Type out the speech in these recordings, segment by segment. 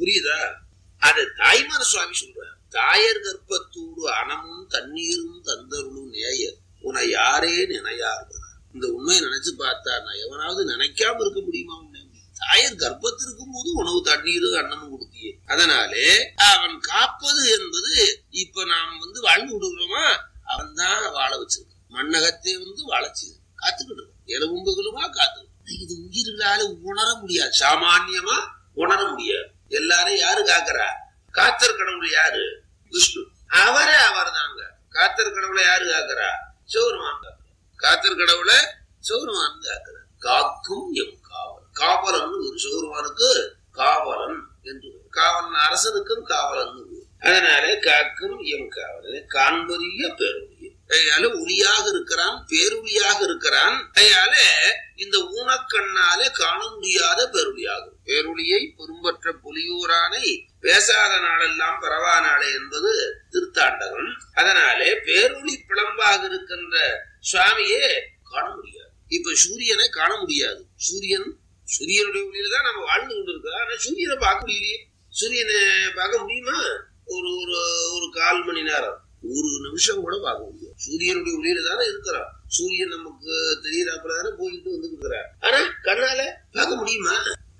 புரியுதா அது தாய்மான சுவாமி சொல்றார் தாயர் கர்ப்பத்தூடு அனமும் தண்ணீரும் தந்தருளும் நேயர் உன்னை யாரே நினையார் இந்த உண்மையை நினைச்சு பார்த்தா நான் எவனாவது நினைக்காம இருக்க முடியுமா உன்னை தாயர் கர்ப்பத்தில் இருக்கும் போது உணவு தண்ணீரும் அன்னமும் கொடுத்தியே அதனாலே அவன் காப்பது என்பது இப்ப நாம் வந்து வாழ்ந்து விடுகிறோமா அவன் தான் வாழ வச்சிருக்கான் மண்ணகத்தை வந்து வாழச்சு காத்துக்கிட்டு இருக்கான் எலும்புகளுமா காத்து இது உயிர்களால உணர முடியாது சாமான்யமா உணர முடியாது எல்லாரும் யாரு காக்குறா காத்தர் கடவுள் யாரு விஷ்ணு அவரே அவர் தாங்க காத்தர் கடவுளை யாரு காக்குறா சிவருமான் காக்குறா காத்தர் கடவுளை சிவருமான் காக்குறா காக்கும் எம் காவல் காவலன் ஒரு சிவருமானுக்கு காவலன் என்று காவலன் அரசனுக்கும் காவலன் அதனாலே காக்கும் எம் காவலன் காண்பறிய பேருடைய அதனால ஒளியாக இருக்கிறான் பேருளியாக இருக்கிறான் அதனால இந்த ஊனக்கண்ணாலே காண முடியாத பேருளியாகும் பேருளியை பெரும்பற்ற புலியூரானை பேசாத நாளெல்லாம் பரவா நாளே என்பது திருத்தாண்டகம் அதனாலே பேருளி பிளம்பாக இருக்கின்ற சுவாமியே காண முடியாது இப்ப சூரியனை காண முடியாது சூரியன் சூரியனுடைய ஒளியில தான் நம்ம வாழ்ந்து கொண்டு இருக்கோம் ஆனா சூரியனை பார்க்க முடியலையே சூரியனை பார்க்க முடியுமா ஒரு ஒரு ஒரு கால் மணி நேரம் ஒரு நிமிஷம் கூட பார்க்க முடியும் சூரியனுடைய ஒளியில தானே இருக்கிறான் சூரியன் நமக்கு தெரியறாப்புல தானே போயிட்டு வந்து இருக்கிறார் ஆனா கண்ணால பார்க்க முடியுமா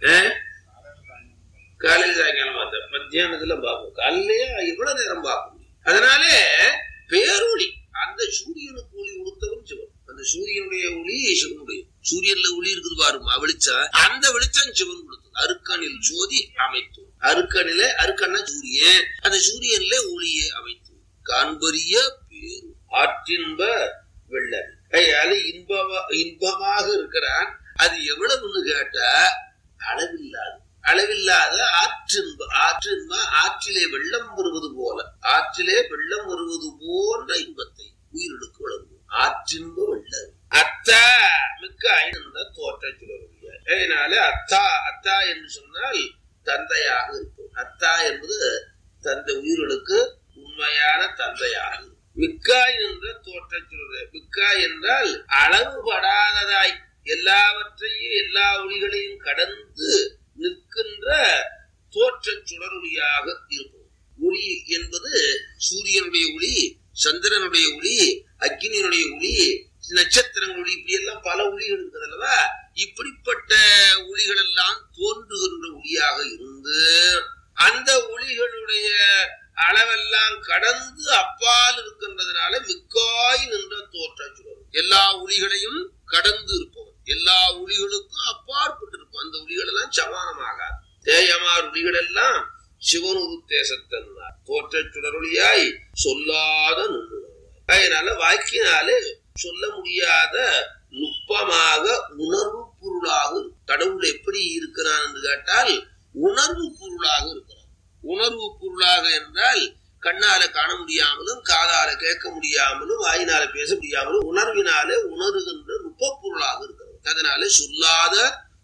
காலையில சாயங்காலம் பார்த்தேன் மத்தியானத்துல பார்ப்போம் காலையிலேயே எவ்வளவு நேரம் பார்க்க முடியும் அதனாலே பேரொளி அந்த சூரியனுக்கு ஒளி கொடுத்தவன் சிவன் அந்த சூரியனுடைய ஒளி சிவனுடைய சூரியன்ல ஒளி இருக்குது பாருமா வெளிச்சம் அந்த வெளிச்சம் சிவன் கொடுத்தது அருக்கனில் ஜோதி அமைத்து அருக்கனில அருக்கன்னா சூரியன் அந்த சூரியன்ல ஒளியை அமைத்து காண்பரிய பேரு ஆற்றின்ப வெள்ளரி அது இன்பமா இன்பமாக இருக்கிறான் அது எவ்வளவுன்னு கேட்டா அளவில்லாது அளவில்லாத ஆற்றின்ப ஆற்றின்ப ஆற்றிலே வெள்ளம் வருவது போல ஆற்றிலே வெள்ளம் வருவது போன்ற இன்பத்தை உயிரிழுக்கு வழங்கும் ஆற்றின்ப வெள்ளம் அத்தா மிக்க ஐநந்த தோற்ற சுடருடைய அதனால அத்தா அத்தா என்று சொன்னால் தந்தையாக இருக்கும் அத்தா என்பது தந்தை உயிர்களுக்கு உண்மையான தந்தையாக மிக்காய் என்ற தோற்ற சொல்றது மிக்காய் என்றால் அளவுபடாததாய் எல்லாவற்றையும் எல்லா ஒளிகளையும் கடந்து நிற்கின்ற தோற்ற சுடரொளியாக இருக்கும் ஒளி என்பது சூரியனுடைய ஒளி சந்திரனுடைய ஒளி அக்னியினுடைய ஒளி நட்சத்திரங்கள் ஒளி இப்படி எல்லாம் பல ஒளிகள் இருக்குது அல்லவா இப்படிப்பட்ட ஒளிகள் எல்லாம் தோன்றுகின்ற ஒளியாக இருந்து அந்த ஒளிகளுடைய அளவெல்லாம் கடந்து அப்பால் இருக்கின்றதுனால மிக்காய் நின்ற தோற்ற சுடரும் எல்லா ஒளிகளையும் கடந்து இருப்பவன் எல்லா ஒளிகளுக்கும் அப்பாற்பட்டு இருப்போம் அந்த ஒளிகள் எல்லாம் சமானமாகாது தேயமார் ஒளிகள் எல்லாம் சிவனுரு தேசத்தன்னார் தோற்ற சுடரொளியாய் சொல்லாத நுண்ணுணர்வாய் அதனால வாக்கினாலே சொல்ல முடியாத நுட்பமாக உணர்வு பொருளாக கடவுள் எப்படி இருக்கிறான் என்று கேட்டால் உணர்வு பொருளாக இருக்கிறான் உணர்வு பொருளாக என்றால் கண்ணால காண முடியாமலும் காதால கேட்க முடியாமலும் வாயினால பேச முடியாமலும் உணர்வினாலே உணர்கின்ற நுட்ப பொருளாக இருக்கிறது அதனால சொல்லாத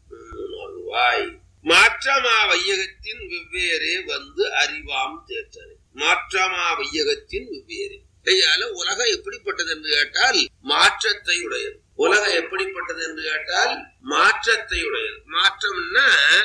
உணர்வாய் மாற்றமா வையகத்தின் வெவ்வேறே வந்து அறிவாம் தேற்றரை மாற்றமா வையகத்தின் வெவ்வேறு கையால உலகம் எப்படிப்பட்டது என்று கேட்டால் மாற்றத்தை உடையது உலகம் எப்படிப்பட்டது என்று கேட்டால் மாற்றத்தை உடையது மாற்றம்னா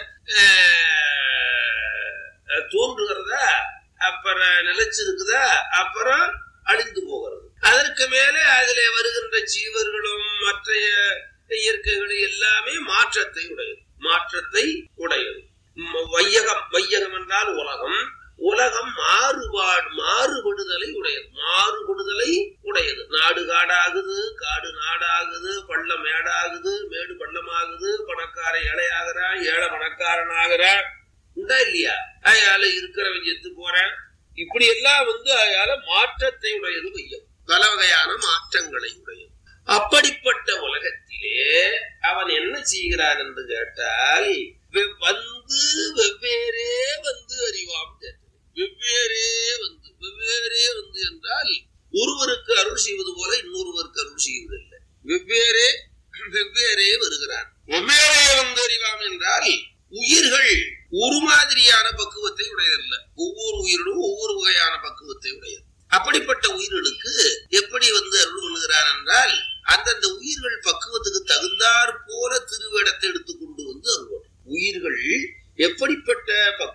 தோன்றுகிறதா அப்புறம் நிலைச்சிருக்குதா அப்புறம் அழிந்து போகிறது அதற்கு மேலே அதிலே வருகின்ற ஜீவர்களும் மற்ற இயற்கைகளும் எல்லாமே மாற்றத்தை உடையது மாற்றத்தை உடையது வையகம் வையகம் என்றால் உலகம் உலகம் மாறுபாடு மாறுபடுதலை உடையது மாறுபடுதலை உடையது நாடு காடாகுது காடு நாடாகுது பள்ளம் மேடாகுது மேடு பள்ளமாகுது பணக்காரன் ஏழையாகிறான் ஏழை பணக்காரன் ஆகிறான் உண்டா இல்லையா அயால இருக்கிறவன் செத்து போறான் இப்படி எல்லாம் வந்து அயால மாற்றத்தை உடையது வையம் பல வகையான மாற்றங்களை உடையது அப்படிப்பட்ட உலகத்திலே அவன் என்ன செய்கிறான் என்று கேட்டால் வந்து வெவ்வேறே வந்து அறிவாம் வெவ்வேறே வந்து வெவ்வேறே வந்து என்றால் ஒருவருக்கு அருள் செய்வது போல இன்னொருவருக்கு அருள் செய்வதில்லை வெவ்வேறே வெவ்வேறே வருகிறான் வெவ்வேறே வந்து அறிவாம் என்றால் உயிர்கள் ஒரு மாதிரியான பக்குவத்தை உடையதல்ல ஒவ்வொரு உயிரிலும் ஒவ்வொரு வகையான பக்குவத்தை உடையது அப்படிப்பட்ட உயிர்களுக்கு எப்படி வந்து அருள் பண்ணுகிறான் என்றால் அந்தந்த உயிர்கள் பக்குவத்துக்கு தகுந்தாற் போல திருவேடத்தை எடுத்துக்கொண்டு வந்து அருள் உயிர்கள் எப்படிப்பட்ட